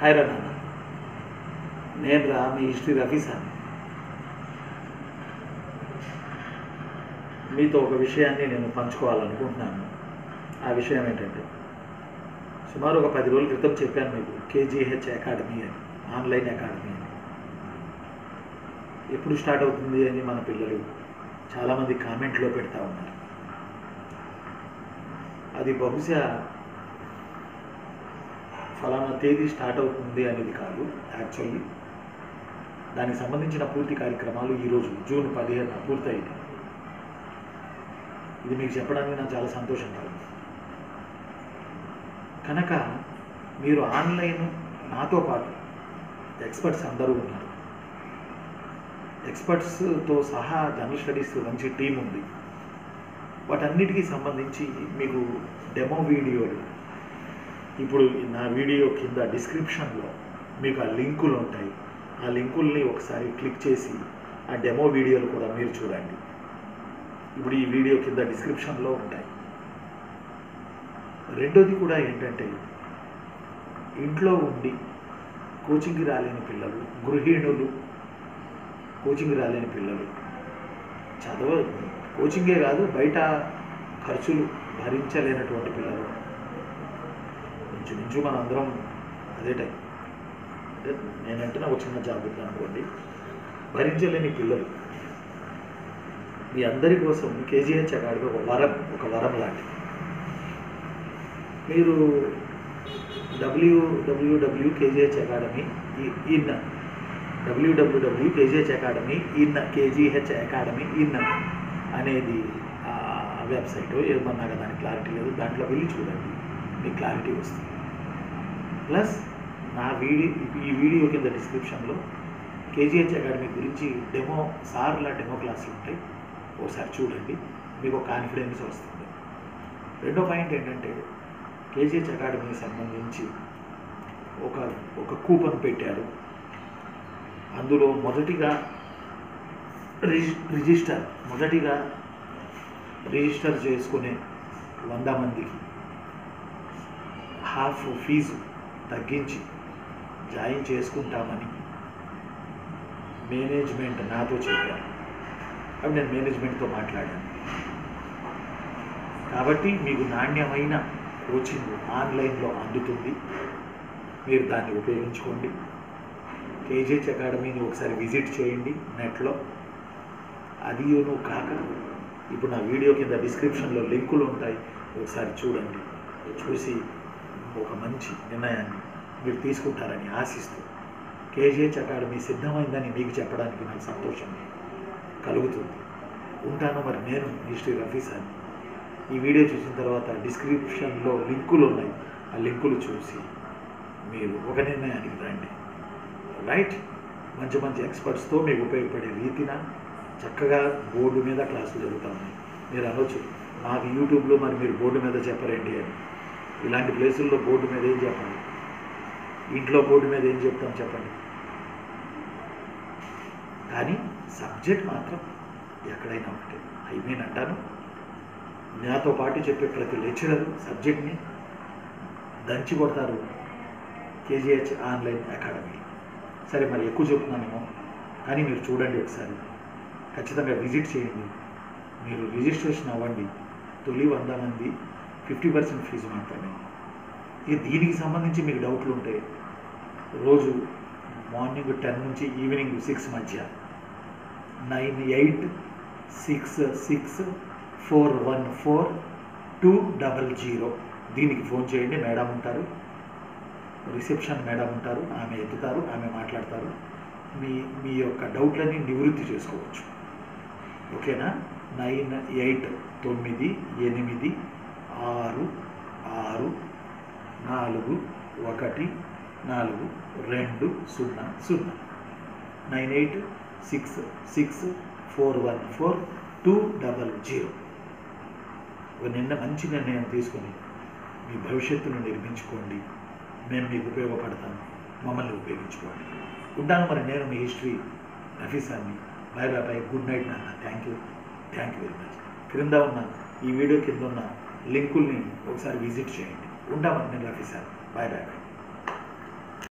hi రా నాన్న నేను రా మీ హిస్టరీ రఫీసాన్ని మీతో ఒక విషయాన్ని నేను పంచుకోవాలనుకుంటున్నాను ఆ విషయం ఏంటంటే సుమారు ఒక పది రోజుల క్రితం చెప్పాను మీకు కేజీహెచ్ అకాడమీ అని ఆన్లైన్ అకాడమీ అని ఎప్పుడు స్టార్ట్ అవుతుంది అని మన పిల్లలు చాలామంది కామెంట్లో పెడతా ఉన్నారు అది బహుశా ఫలానా తేదీ స్టార్ట్ అవుతుంది అనేది కాదు యాక్చువల్లీ దానికి సంబంధించిన పూర్తి కార్యక్రమాలు ఈరోజు జూన్ పదిహేను పూర్తయింది ఇది మీకు చెప్పడానికి నాకు చాలా సంతోషంగా ఉంది కనుక మీరు ఆన్లైన్ నాతో పాటు ఎక్స్పర్ట్స్ అందరూ ఉన్నారు ఎక్స్పర్ట్స్తో సహా జనరల్ స్టడీస్ మంచి టీం ఉంది వాటన్నిటికీ సంబంధించి మీకు డెమో వీడియోలు ఇప్పుడు నా వీడియో కింద డిస్క్రిప్షన్లో మీకు ఆ లింకులు ఉంటాయి ఆ లింకుల్ని ఒకసారి క్లిక్ చేసి ఆ డెమో వీడియోలు కూడా మీరు చూడండి ఇప్పుడు ఈ వీడియో కింద డిస్క్రిప్షన్లో ఉంటాయి రెండోది కూడా ఏంటంటే ఇంట్లో ఉండి కోచింగ్కి రాలేని పిల్లలు గృహిణులు కోచింగ్కి రాలేని పిల్లలు చదవ కోచింగే కాదు బయట ఖర్చులు భరించలేనటువంటి పిల్లలు ఇంచుమించు మన అందరం అదే టైం అంటే నేనంటే నాకు చిన్న జాబ్ ఉంది అనుకోండి భరించలేని పిల్లలు మీ అందరి కోసం కేజీహెచ్ అకాడమీ ఒక వరం ఒక వరం లాంటిది మీరు WWW KGH academy in WWW KGH academy in KGH academy in అనేది వెబ్సైట్ ఏమన్నా కదా దానికి క్లారిటీ లేదు దాంట్లో వెళ్ళి చూడండి మీకు క్లారిటీ వస్తుంది ప్లస్ నా వీడియో ఈ వీడియో కింద డిస్క్రిప్షన్లో కేజీహెచ్ అకాడమీ గురించి డెమో సార్ల డెమో క్లాసులు ఉంటాయి ఒకసారి చూడండి మీకు ఒక కాన్ఫిడెన్స్ వస్తుంది రెండో పాయింట్ ఏంటంటే కేజీహెచ్ అకాడమీకి సంబంధించి ఒక ఒక కూపన్ పెట్టారు అందులో మొదటిగా రిజి రిజిస్టర్ మొదటిగా రిజిస్టర్ చేసుకునే వంద మందికి హాఫ్ ఫీజు తగ్గించి జాయిన్ చేసుకుంటామని మేనేజ్మెంట్ నాతో చెప్పారు అప్పుడు నేను మేనేజ్మెంట్తో మాట్లాడాను కాబట్టి మీకు నాణ్యమైన కోచింగ్ ఆన్లైన్లో అందుతుంది మీరు దాన్ని ఉపయోగించుకోండి కేజీహెచ్ అకాడమీని ఒకసారి విజిట్ చేయండి నెట్లో అది నువ్వు కాక ఇప్పుడు నా వీడియో కింద డిస్క్రిప్షన్లో లింకులు ఉంటాయి ఒకసారి చూడండి చూసి ఒక మంచి నిర్ణయాన్ని మీరు తీసుకుంటారని ఆశిస్తూ కేజీహెచ్ అకాడమీ సిద్ధమైందని మీకు చెప్పడానికి నాకు సంతోషం కలుగుతుంది ఉంటాను మరి నేను హిస్టరీ రఫీసాన్ని ఈ వీడియో చూసిన తర్వాత డిస్క్రిప్షన్లో లింకులు ఉన్నాయి ఆ లింకులు చూసి మీరు ఒక నిర్ణయానికి రండి రైట్ మంచి మంచి ఎక్స్పర్ట్స్తో మీకు ఉపయోగపడే రీతిన చక్కగా బోర్డు మీద క్లాసులు జరుగుతూ ఉన్నాయి మీరు అనొచ్చు మాకు యూట్యూబ్లో మరి మీరు బోర్డు మీద చెప్పరండి అని ఇలాంటి ప్లేసుల్లో బోర్డు మీద ఏం చెప్పండి ఇంట్లో బోర్డు మీద ఏం చెప్తాం చెప్పండి కానీ సబ్జెక్ట్ మాత్రం ఎక్కడైనా ఒకటే ఐ మీన్ అంటాను నాతో పాటు చెప్పే ప్రతి లెక్చరర్ సబ్జెక్ట్ని దంచి కొడతారు కేజీహెచ్ ఆన్లైన్ అకాడమీ సరే మరి ఎక్కువ చెప్తున్నానేమో కానీ మీరు చూడండి ఒకసారి ఖచ్చితంగా విజిట్ చేయండి మీరు రిజిస్ట్రేషన్ అవ్వండి తొలి వంద మంది ఫిఫ్టీ పర్సెంట్ ఫీజు మాత్రమే ఇక దీనికి సంబంధించి మీకు డౌట్లు ఉంటే రోజు మార్నింగ్ టెన్ నుంచి ఈవినింగ్ సిక్స్ మధ్య nine eight six six four one four two double zero దీనికి ఫోన్ చేయండి మేడం ఉంటారు రిసెప్షన్ మేడం ఉంటారు ఆమె ఎత్తుతారు ఆమె మాట్లాడతారు మీ మీ యొక్క డౌట్లన్నీ నివృత్తి చేసుకోవచ్చు ఓకేనా నైన్ ఎయిట్ తొమ్మిది ఎనిమిది ఆరు ఆరు నాలుగు ఒకటి నాలుగు రెండు సున్నా సున్నా nine eight six six four one four two double zero ఒక నిన్న మంచి నిర్ణయం తీసుకొని మీ భవిష్యత్తును నిర్మించుకోండి మేము మీకు ఉపయోగపడతాం మమ్మల్ని ఉపయోగించుకోండి ఉంటాను మరి నేను మీ హిస్టరీ నఫీసాన్ని bye bye bye good night నాన్న thank you thank you very much క్రింద ఉన్న ఈ వీడియో కింద ఉన్న లింకుల్ని ఒకసారి విజిట్ చేయండి ఉంటామని నేను రఫీసాన్ని బాయ్ బాయ్ బాయ్